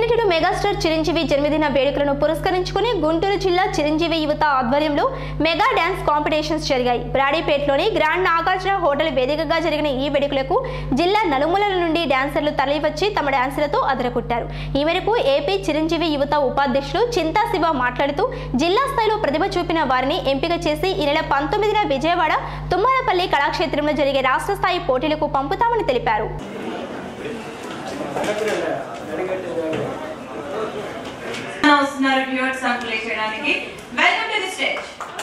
నటీనటుడు megastar Chiranjeevi జన్మదిన వేడుకలను పురస్కరించుకుని గుంటూరు జిల్లా చిరంజీవి యువత ఆధ్వర్యంలో మెగా డ్యాన్స్ కాంపిటీషన్స్ జరిగాయి బ్రాడీపేటలోని గ్రాండ్ నాగార్జున హోటల్ వేదికగా జరిగిన ఈ వేడుకలకు జిల్లా నలుమూలల నుండి డాన్సర్లు తరలివచ్చి తమ డాన్సులతో అదరకొట్టారు ఈ మేరకు ఏపీ చిరంజీవి యువత ఉపాధ్యక్షులు చింతా శివ మాట్లాడుతూ జిల్లా స్థాయిలో ప్రతిభ చూపిన వారిని ఎంపిక చేసి ఈ నెల పంతొమ్మిదిన విజయవాడ తుమ్మలపల్లి కళాక్షేత్రంలో జరిగే రాష్ట్ర స్థాయి పోటీలకు పంపుతామని తెలిపారు వస్తున్నారు డ్యూట్ సాంగ్ ప్లే చేయడానికి welcome to the stage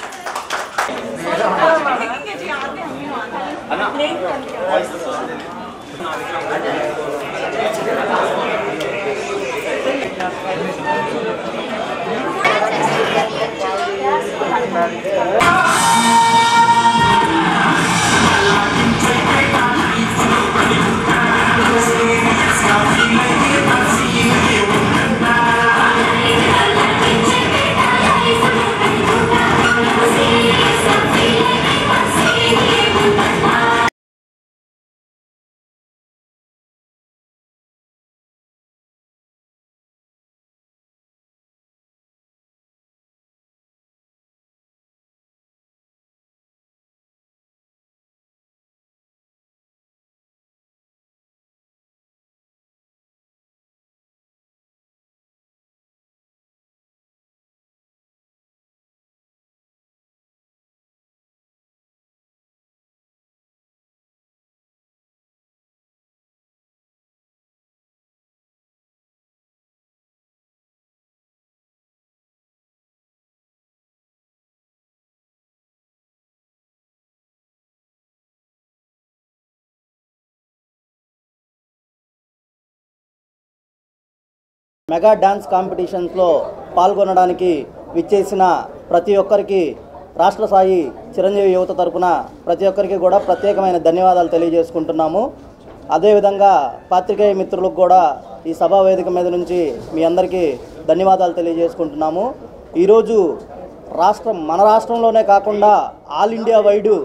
mega dance కాంపిటీషన్స్లో పాల్గొనడానికి విచ్చేసిన ప్రతి ఒక్కరికి రాష్ట్ర స్థాయి చిరంజీవి యువత తరపున ప్రతి ఒక్కరికి కూడా ప్రత్యేకమైన ధన్యవాదాలు తెలియజేసుకుంటున్నాము అదేవిధంగా పాత్రికేయ మిత్రులకు కూడా ఈ సభా వేదిక మీద నుంచి మీ అందరికీ ధన్యవాదాలు తెలియజేసుకుంటున్నాము ఈరోజు రాష్ట్రం మన రాష్ట్రంలోనే కాకుండా ఆల్ ఇండియా వైడు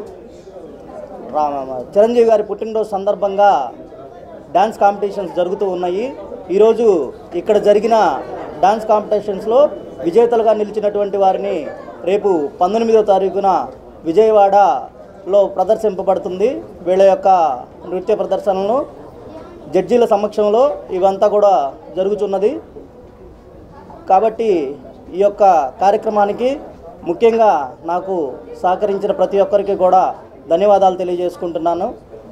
రా- చిరంజీవి గారి పుట్టినరోజు సందర్భంగా డ్యాన్స్ కాంపిటీషన్స్ జరుగుతూ ఉన్నాయి ఈరోజు ఇక్కడ జరిగిన డ్యాన్స్ కాంపిటీషన్స్లో విజేతలుగా నిలిచినటువంటి వారిని రేపు పంతొమ్మిదో తారీఖున విజయవాడలో ప్రదర్శింపబడుతుంది వీళ్ళ యొక్క నృత్య ప్రదర్శనలను జడ్జీల సమక్షంలో ఇవంతా కూడా జరుగుతున్నది కాబట్టి ఈ యొక్క కార్యక్రమానికి ముఖ్యంగా నాకు సహకరించిన ప్రతి ఒక్కరికి కూడా ధన్యవాదాలు తెలియజేసుకుంటున్నాను